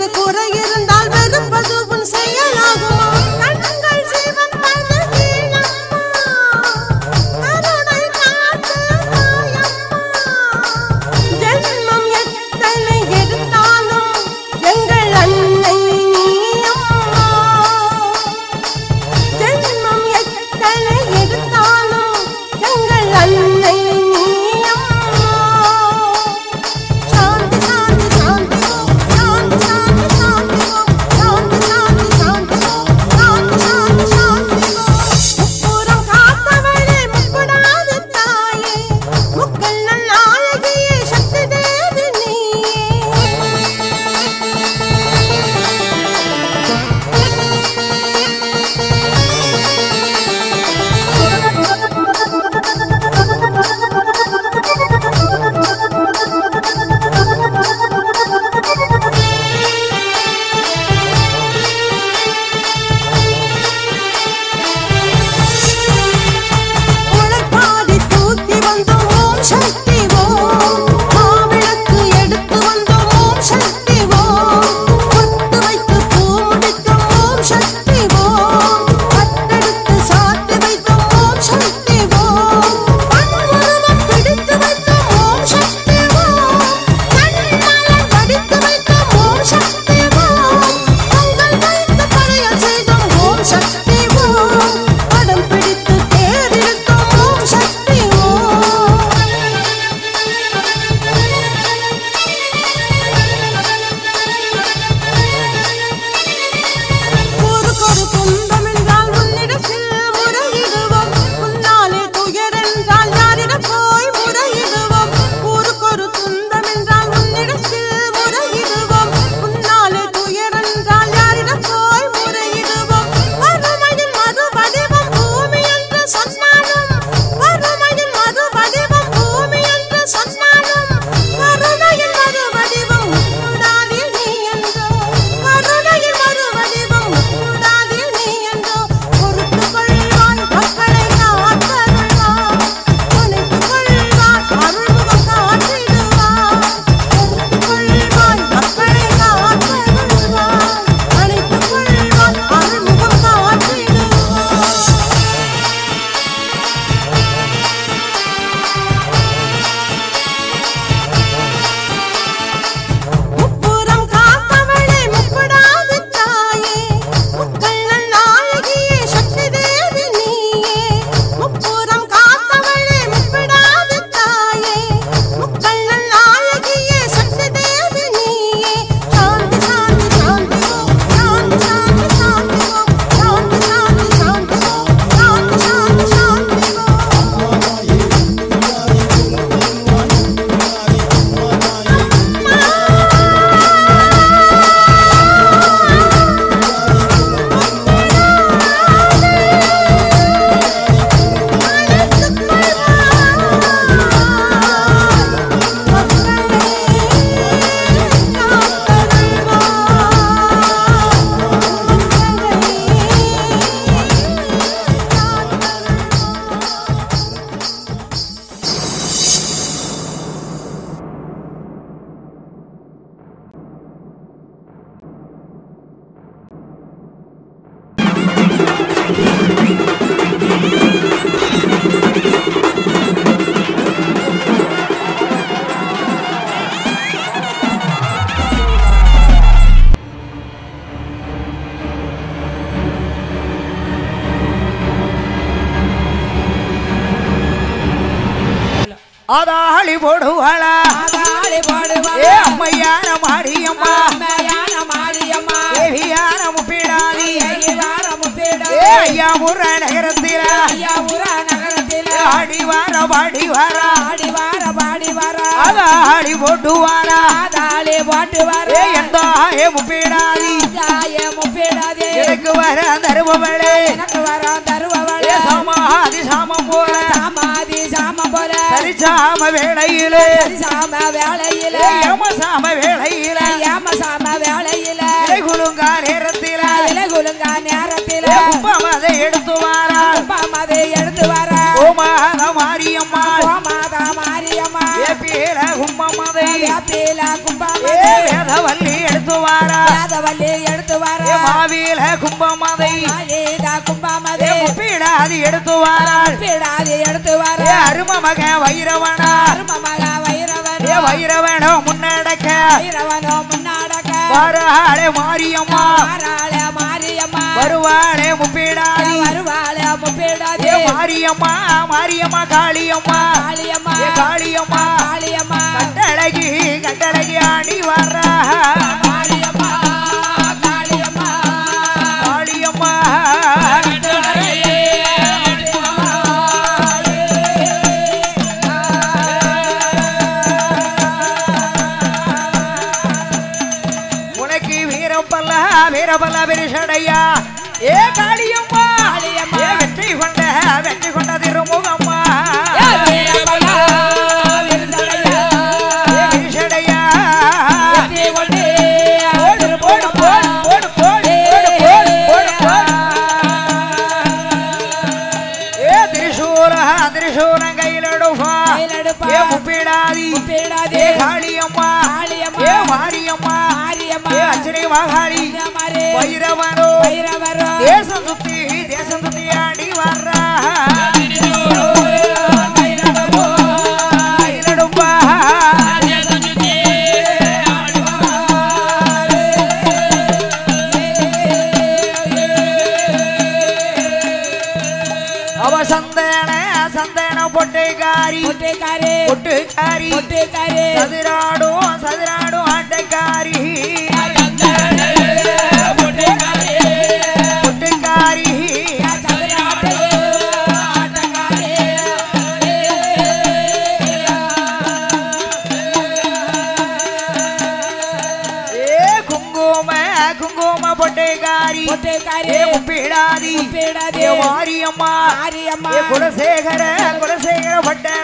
குறை இருந்தால் வெறுப்பது உன் செயலாகுமா கண்கள் சிவப்பது வீணம்மா கருணை காட்டு தாயம்மா ஜென்மம் எத்தனை எடுத்தாலும் எங்கள் அன்னை நீயம்மா ஜென்மம் எத்தனை எடுத்தாலும் எங்கள் அன்னை நீயம்மா சாந்தி சாந்தி சாந்தி ஓம் சாந்தி சாந்தி சாந்தி ஓம் சாந்தி சாந்தி சாந்தி ஓம் சாந்தி சாந்தி சாந்தி ஓம் முப்புறம் காத்தவளே முப்படாத தாயே முக்கள் நாயகியே சக்தி தேவி நீயே உழைப்பாடி தூக்கி வந்தோம் ஓம் சக்தி ஓம் மாவிளக்கு எடுத்து வந்தோம் ஓம் சக்தி ஓம் கொத்து வைத்து பூ முடித்தோம் ஓம் சக்தி ஓம் கட்டெடுத்து சாத்தி வைத்தோம் ஓம் சக்தி ஓம் பன்முருவம் பிடித்து வைத்தோம் ஓம் சக்தி ஓம் கண்மலர் படித்து வைத்தோம் ஓம் சக்தி ஓம் பொங்கல் வைத்து படையல் செய்தோம் ஓம் சக்தி ஓம் படம் பிடித்து தேரிழுத்தோம் ஓம் சக்தி ஓம் ஊருக்கொரு துன்பம் என்றால் உன்னிடத்தில் முறையிடுவோம் உன்னாலே துயர் என்றால் யாரிடம் போய் முறையிடுவோம் ஊருக்கொரு துன்பம் என்றால் உன்னிடத்தில் முறையிடுவோம் உன்னாலே துயர் என்றால் யாரிடம் போய் முறையிடுவோம் வறுமையின் மறுவடிவம் பூமி என்று சொன்னாலும் வறுமையின் மறுவடிவம் பூமி என்று சொன்னாலும் கருணையின் மறுவடிவம் உன்னுடாதே நீ என்றோ கருணையின் மறுவடிவம் உன்னுடாதே நீ என்றோ பொறுத்துக் கொள்வாய் மக்களை காத்தருள்வாய் துணைத்துக் கொள்வாய் அருள்முகம் காத்திடுவாய் பொறுத்துக் கொள்வாய் மக்களை காத்தருள்வாய் அணைத்துக் கொள்வாய் அருள்முகம் காத்திடுவாய் முப்புறம் காத்தவளே முப்படாத தாயே முக்கள் நாயகியே சக்தி தேவி நீயே முப்புறம் காத்தவளே முப்படாத தாயே முக்கள் நாயகியே சக்தி தேவி நீயே சாந்தி சாந்தி சாந்தி ஓம் சாந்தி சாந்தி சாந்தி ஓம் சாந்தி சாந்தி சாந்தி ஓம் சாந்தி சாந்தி சாந்தி ஓம் அதாளி போடுவாள ஆதாளி போடுவாள். ஏ அம்மையான மாடியம்மா அம்மையான மாரியம்மா. தேவியான முப்பிடாதி ஐயவார முப்பீடு. ஏ ஐயா முற நகரத்தில ஐயா ஊரா நகரத்தில ஆடி வார பாடி வார ஆடி வார பாடி வார அதாளி போட்டுவாரா ஆதாளி போட்டு வர ஏ எந்த ஏ முப்பிடாதி தாய முப்பீடாதே எனக்கு வர தருபவளே எனக்கு வர தருவவளே ஏ சமாதி சாமம் போல சாமாதி சாம போல சரிசாம வேளையிலே சாம வேளையில ஏ யமசாம வேளையில ஏம சாம வேளையில குலுங்கா நேரத்தில இலகுலுங்கா நேரத்தில ஏ கும்பமதை எடுத்து வாரா கும்பமதை எடுத்து வர ஓமாத மாரியம்மா கோமாதா மாரியம்மா ஏ பேர கும்பமதை வேப்பில ஏ கும்பமதை வேதவல்லி எடுத்து வாரா வேதவல்லி எடுத்து ஏ வாரா மாவில கும்பமதை மாலிதா ஏ கும்பாமதே முப்பீடாதி எடுத்து வாராள் பீடாதி எடுத்து ஏ வாரா அரும மக வைரவனா மக வைரவன் ஏ வைரவனோ முன்னடக்க வைரவனோ முன்னாடக்க வாராளே மாரியம்மா மாறாளே மாரியம்மா வருவாளே முப்பீடாதி வருவாளே முப்பீடாதி ஏ மாரியம்மா மாரியம்மா காளியம்மா காளியம்மா ஏ காளியம்மா காளியம்மா கட்டழகி கட்டழகி ஆடி வர்றா காளியம்மா காளியம்மா காளியம்மா உனக்கு வீரப்பல்ல வீரபல்ல பெருசடையா ஏ காளியம்மா காளியம்மா. ஏ வெற்றி கொண்ட வெற்றி கொண்ட திருமுகம்மா வீரபலா, விருசடையா, ஏ பெருசடையா வெற்றி கொண்டு போடு போடு போடு போடு போடு போடு போடு போடு ஏ திரிசூல திரிசூலம் கையிலடுவா கையிலெடுப்பா. ஏ முப்பீடாதி முப்பீடாதி. ஏ காளியம்மா காளியம்மா. ஏ மாரியம்மா மாரியம்மா. ஏ அச்சனை மகாளி மாரி, வைரவனோ வைரவரோ, தேசம் சுத்தி தேசம் சுத்தி ஆடி வர்றா வைரவரோ, கையிலடுப்பா அவ சந்தன சந்தன பொட்டைக்காரி பொட்டுக்காரி, பொட்டுக்காரி பொட்டுக்காரி, சதுராடும் சதுராடும் ஆட்டைக்காரி பொட்டுக்காரி சதுராட்டு, ஆட்டக்காரி. ஏ குங்கும குங்கும பொட்டைக்காரி பொட்டுக்காரி, ஏ முப்பிடாதி முப்பிடாதி. ஏ மாரியம்மா மாரியம்மா, ஏ குலசேகர குலசேகர பட்டண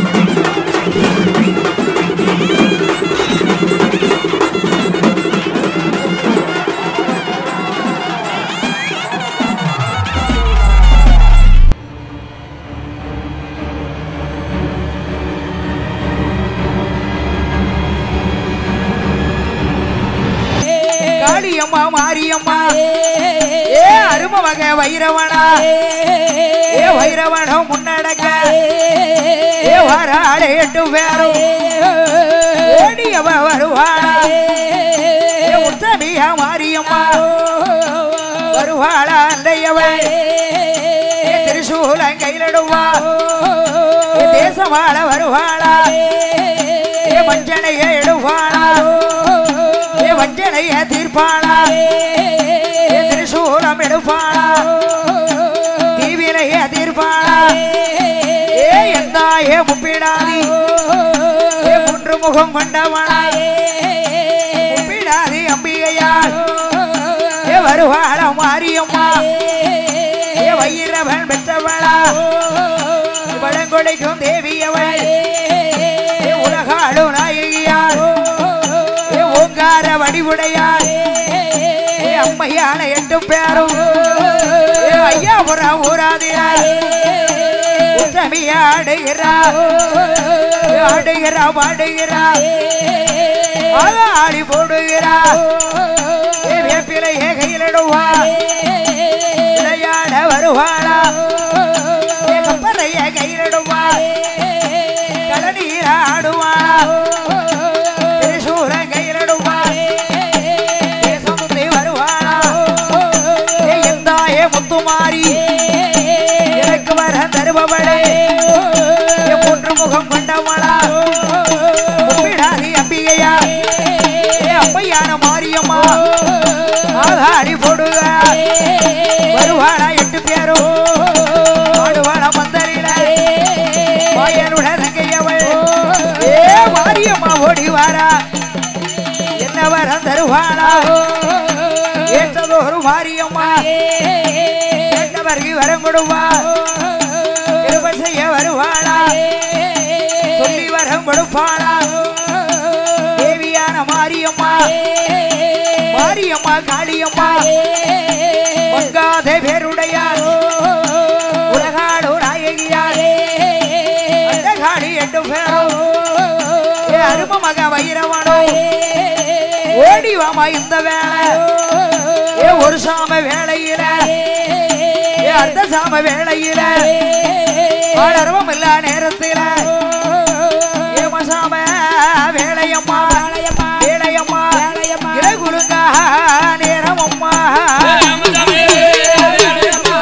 காளியம்மா மாரியம்மா ஏ அரும வகை வைரவனா ஏ வைரவனம் முன்னடக்க ஏ வராளே எட்டு பேரும் ஓடியவ வருவாளா ஏ உத்தமியா மாரியம்மா வருவாளா அண்டையவள் ஏ திரிசூலம் கையிலடுவா ஏ தேசமாள வருவாளா ஏ வஞ்சனைய எடுவாளா ஏ வஞ்சனைய தீர்ப்பாளா ஏ திரிசூலம் எடுப்பாளா தீவிரைய தீர்ப்பாளா ஏ எந்தா ஏ முப்பிடாதி ஏ மூன்று முகம் கொண்டவளா முப்பிடாதி அம்பிகையால் ஏ வருவாள மாரியம்மா ஏ வைரவன் பெற்றவளா வளங்கொடைக்கும் தேவியவள் ஏ உலகாளும் நாயகியார் ஏ ஓங்கார வடிவுடையார் ஏ அம்மையான எட்டு பேரும் ஏ ஐயாபுரம் ஊராதியார் உத்தமிய ஆடுகிறா ஏ ஆடுகிறா பாடுகிறா ஆளி போடுகிறா ஏ வேப்பிலையே கையிலிடுவா விளையாட வருவாளா ஏ கப்பலைய கையிலிடுவா கடநீர ஆடுவாளா திரிசூலம் கையிலிடுவா தேசமுத்தி வருவாளா ஏ எந்தாயே முத்துமாரி எனக்கு வர தருபவளே ஏ மூன்று முகம் கொண்டவளா முப்பிடாதி அம்பிகையா ஏ அம்மையான மாரியம்மா ஆகாடி போடுக வருவாளா எட்டு பேரும் ஆடுவாளா மந்தரில மாயனுட தங்கையவள் ஏ மாரியம்மா ஓடி வாரா என்ன வரம் தருவாளா ஏற்றதொரு மாரியம்மா கேட்டவருக்கு வரம் கொடுவா கிருபை செய்ய வருவாளா சொல்லி வரம் கொடுப்பாளா தேவியான மாரியம்மா மாரியம்மா காளியம்மா மங்காத பேருடையார் உலகாடு நாயகியார் அந்த காளி எட்டு பேரும் ஏ அரும மக வைரவனோ ஓடி ஓடிவாமா இந்த வேலை ஏ ஒரு சாம வேளையில ஏ அடுத்த சாம வேளையில வளரவும் இல்ல நேரத்தில ஏமசாம வேலையம்மா வேலையம்மா இறைகுருங்க நேரமம்மா வேலையம்மா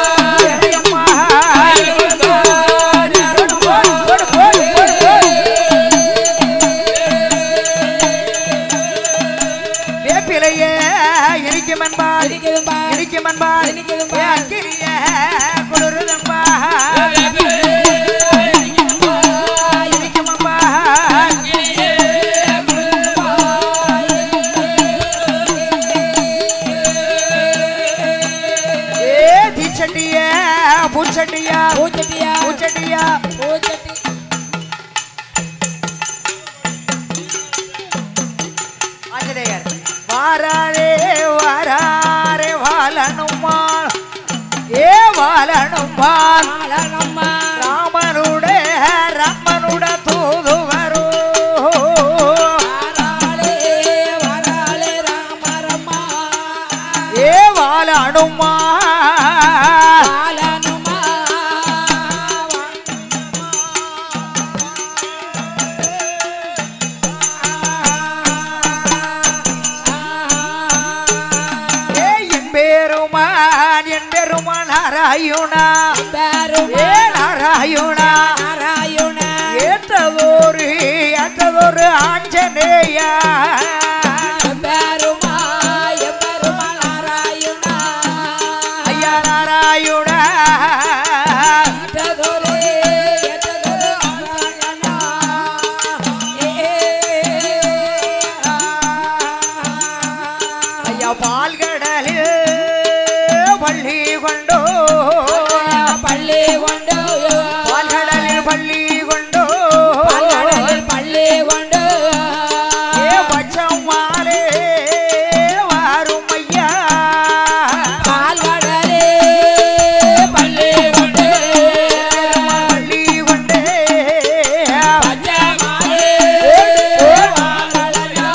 போடு, போடு, போடு, போடு. வேப்பிலையே இனிக்கும் என்பார் இனிக்கும் என்பார் ஏ அக்கிரிய குளிருதம்பா இனிக்கும் அம்பா ஏ தீச்சட்டிய பூச்சட்டியா பூச்சட்டியா ஆஞ்சநேயர் வாராரே வாராரே வாழனுமா ஏ வாழனுமா ராமனுடைய ராமனுட தூதுவரோ ஏ வாழனுமா ஏ என் பேருமான் என் பெருமான் நாராயுணா ஏ நாராயுணா ஏற்றதோரு ஏற்றதோரு ஆஞ்சநேயா ஐயா நாராயுணா ஐயா பால்கடலில் பள்ளி கொண்டோ பள்ளி கொண்டு பால்கடலில் பள்ளி கொண்டோ பல்லடலில் பள்ளி கொண்டு ஏ பச்சம் மாலே வாரும் ஐயா பால்கடலே பள்ளி கொண்டு பள்ளி கொண்டே பச்சைமாலே வாங்கலனா.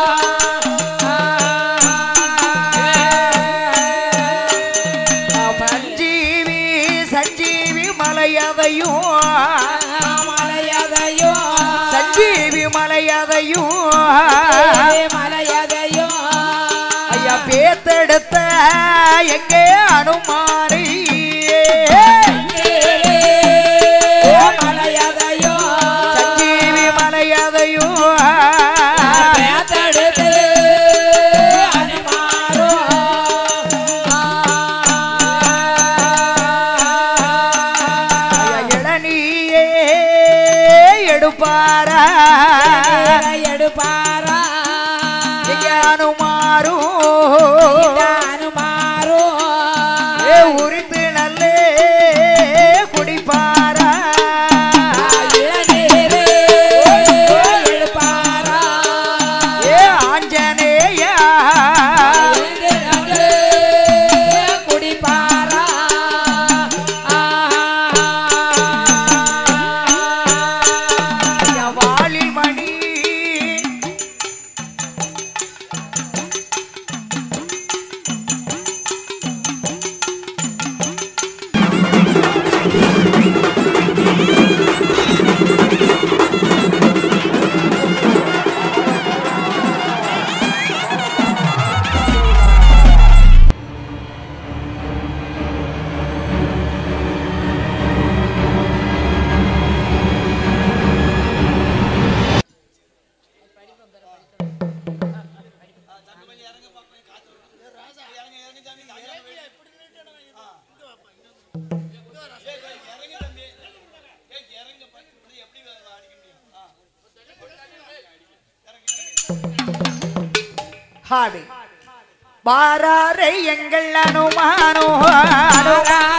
பஞ்சீவி சஞ்சீவி மலையதையும் மலையதையோ சஞ்சீவி மலையதையும் மலையதையோ ஐயா பேத்தெடுத்த எங்கே அனுமாரி மலையதையோ சஞ்சீவி மலையதையும் பேத்தெடுத்து அனுமாரோ ஐயா இளநீயே எடுப்பாரா எடுப்பாரா எங்க அனுமாரும் அனுமாரோ ஏ உரித்து நல்லே குடிப்பாரா இளநீரே எடுப்பாரா ஏ ஆஞ்சநேயா குடிப்பாரா ஐயா வாலில் மணி ஹாடி பாராரை எங்கள் அனுமானோ அனு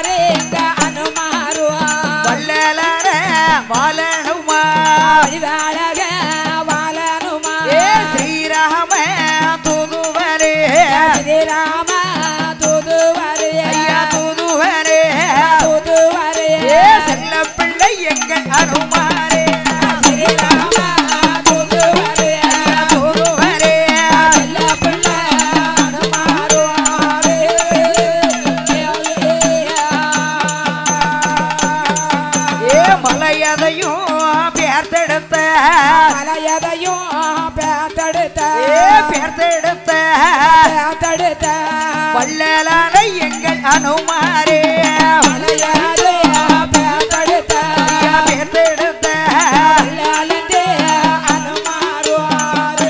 வல்லலர வாழனுமா ஏ ஸ்ரீராம தூதுவரே ஐயா தூதுவரே ஏ செல்ல பிள்ளை எங்கள் அனுமாரே ஐயா தூதுவரே வள்ளலான எங்கள் அனுமாரே மலையாதே பேத்தெடுத்த பெற்றெடுத்த வள்ளலாண்டே அனுமாருவாரே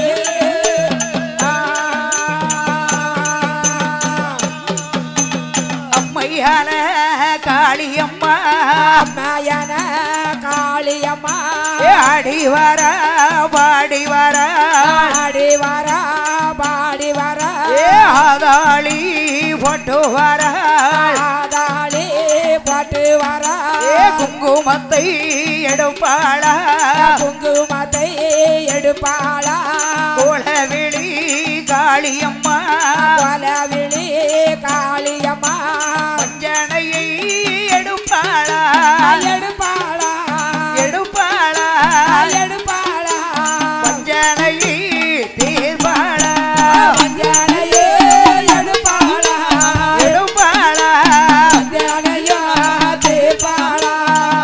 அம்மையான காளியம்மா அம்மையான காளியம்மா ஏ ஆடி வரா பாடி வரா ஆடி வரா பாடி வரா ஏ ஆதாளி போட்டு வரா ஆதாளி பாட்டு வரா ஏ குங்குமத்தை எடுப்பாளா குங்குமத்தை எடுப்பாளா கோலவிழி காளியம்மா கொலவிழி காளியம்மா பஞ்சனையை எடுப்பாளா எடுப்பாளா எடுப்பாளா எடுப்பாளா பஞ்சனையை தீர்ப்பாளா மஞ்சளையே எடுப்பாளா எடுப்பாளா மஞ்சளையோ தீர்ப்பாளா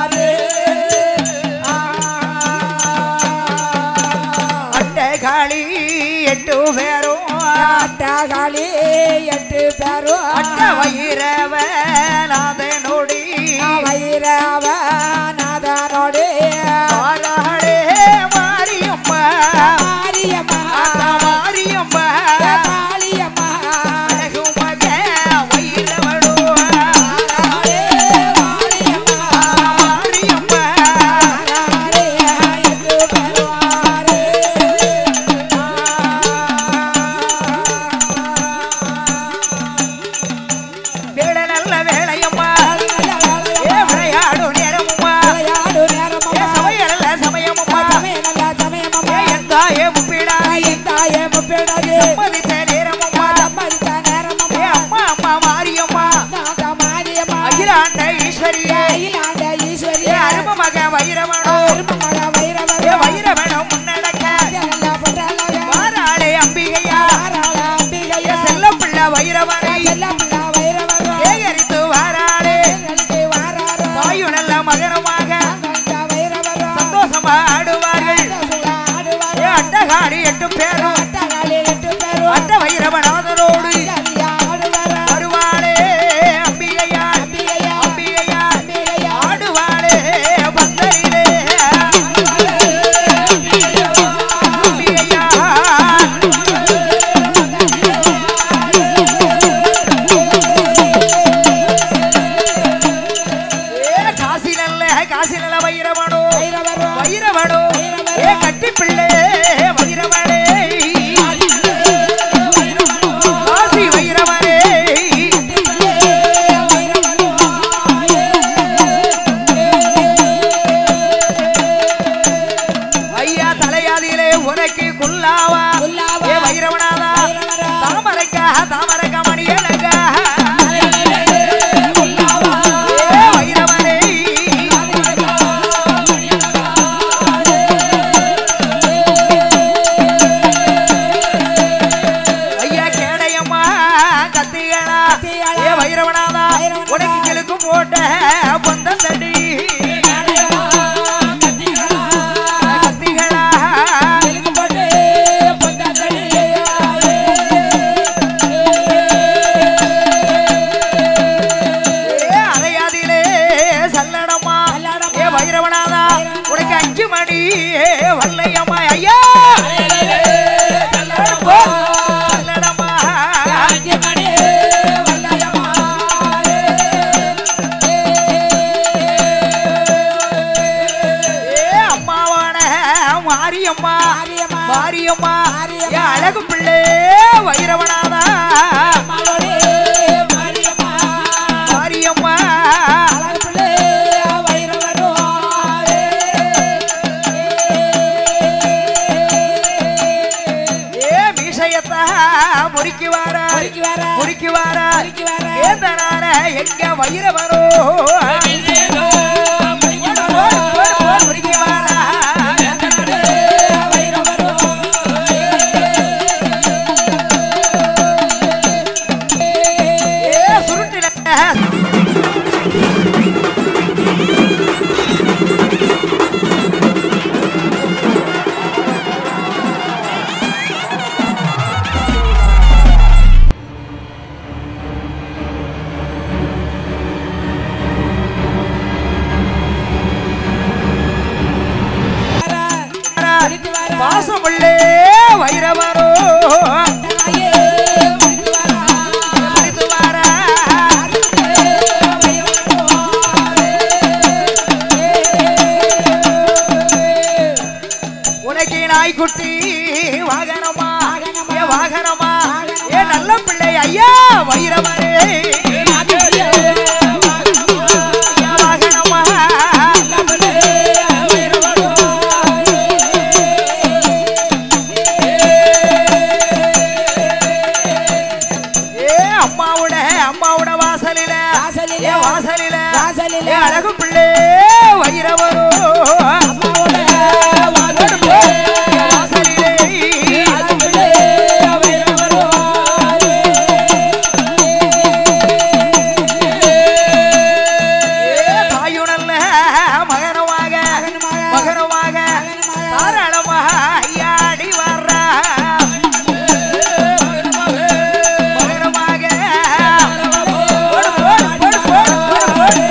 அட்டகாளி எட்டு பேரும் அட்டகாளி எட்டு பேரும் அட்ட வயிறவ நாதனோடி வைரவ நாதனோடு மாறாளே மாரியம்மா மாரியம்மா அத்த மாரியம்மா காளியம்மா அழகு மக வயிறவளோ ஆரே மாரியம்மா மாரியம்மா ஆரே எட்டு பெருவாரே வேலை நல்ல வேலையம்மா ஏ விளையாடு நேரமும்மா விளையாடு ஏ நேரமம்மா சமையல்ல சமயமும்மா சமய நல்ல சமயமம்மா ஏ எந்தாயே முப்பிடாய் எந்தாயே முப்பிடாது மதித்த நேரமும்மா சம்மதித்த ஏ நேரமம்மா அம்மா அம்மா மாரியம்மா தாத்தா மாரியம்மா அகிலாண்ட ஈஸ்வரியே அகிலாண்ட ஈஸ்வரி ஏ அரும மக வைரவனோ அருமமக வைரவர் ஏ வைரவனம் முன்னடக்க நல்ல புட்டழக மாறாளே அம்பிகையா ஆராள ஏ அம்பிகையா செல்ல பிள்ளை வைரவனை செல்ல பிள்ளை வைரவர் சேகரித்து வாராளே எங்களுக்கு வாராரோ தாயு நல்ல மகனமாக கண்ட வைரவர் சந்தோஷமா ஆடுவார்கள் ஆடுவார் ஏ அட்டகாடி எட்டு பேரும் அட்டகாளி எட்டு பேரும் அட்ட வைரவநாதனோடு ஜாலியா ஆடுவார் வருவாளே அம்பிகையா அம்பிகையா அம்பிகையா அம்பிகையா ஆடுவாளே பந்தரிலே அம்பிகையா ஏ காசி நல்ல காசி நல்ல வைரவனோ வைரவர் வைரவனோ ஏ கட்டி பிள்ளை வைரவனே காசி வைரவனே ஐயா தலையாதியிலே உனக்கு குல்லாவா குல்லாவா. ஏ வைரவனாதா வைரவரா. தாமரைக்கா தாமரைக்க மணியனகா ஏ வைரவனே ஐயா கேடையம்மா கத்திகளா கத்திகளா. ஏ வைரவனாதா வைரவனாதா. உனக்கு கிழக்கு போட்ட பொந்தம் தடி கத்திகளா ஏ அரையாதிலே சல்லடம்மா சல்லடம்மா. ஏ வைரவனாதா வைரவனாதா. உனக்கு அஞ்சு மணி வல்லையம்மா ஐயா சல்லடம்மா ஏ அம்மாவான மாரியம்மா மாரியம்மா. மாரியம்மா மாரியம்மா. ஏ அழகு பிள்ளை வைரவனாதா மாரியம்மா ஏ மீசையத்தா முறுக்கி வாரா முறுக்கி வாரா. முறுக்கி வாரா முறுக்கி வாரா. ஏந்தனார எங்க வைரவரோ முறுக்கி வாரா ஏ சுருட்டில அம்மாவோட அம்மாவோட வாசலில வாசலில, ஏ வாசலில வாசலில, ஏ அழகு பிள்ளை வைரவரோ அம்மாவோட வாசலிலே, வாசலிலே அழகுலே வைரவருவாரே. தாயுணல்ல மகனமாக மகனுமாக, மகனமாக மகனுமாக, தாராளமாக ஐயாடி வர்றா மகனமாக போடு, போடு, போடு, போடு, போடு, போடு.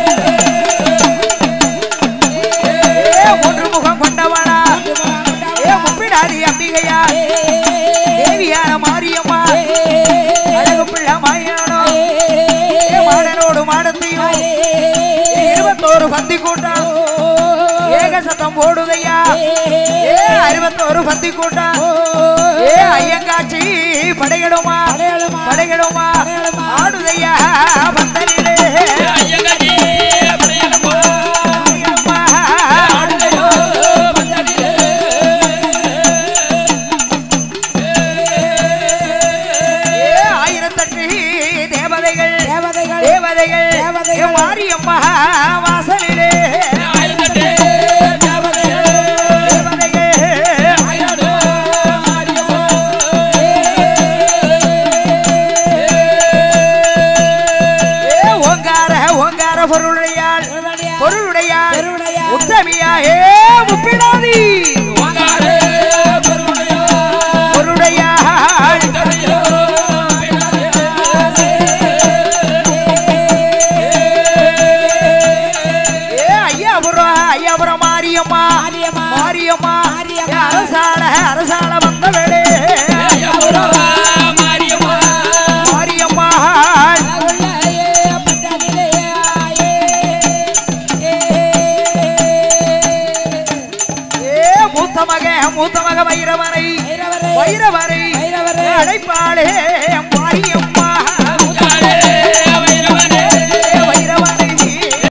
ஏ, ஒன்று முகம் கொண்டவளா ஏ முப்பிடாதி அம்பிகையா தேவியான மாரியம்மா அழகு பிள்ளை மாயானோ ஏ மாடனோடு மாடத்தையும் இருபத்தோரு பந்தி கூட்டம் ஏக சத்தம் போடுதையா ஏ அறுபத்தோரு பந்தி கூட்டம் ஏ ஐயங்காட்சி படையிடுமா படையெடுமா, படையிடுமா படையெடுமா. ஆடுதையா பந்தரிலே அம்மா. ஏ ஆயிரத்தெட்டு தேவதைகள் தேவதைகள், தேவதைகள் தேவதைகள். ஏ மாரியம்மா வாசலிலே தேவதைகள் ஏ ஓங்கார ஓங்கார பொருளுடையாள் பொருளுடையாள் பொருளுடையாள். உத்தமியா ஏ முப்பிடாதி பொருளுடையாள் ஏ ஐயாபுரம் ஐயாபுரம் மாரியம்மா மாரியம்மா, மாரியம்மா மாரியம்மா. ஏ அரசாள அரசாள வந்தவளே மாரியம்மா ஏ மூத்த மக மூத்த மக வைரவரை வைரவரை வைரவரை. அழைப்பாளே மாரியம்மா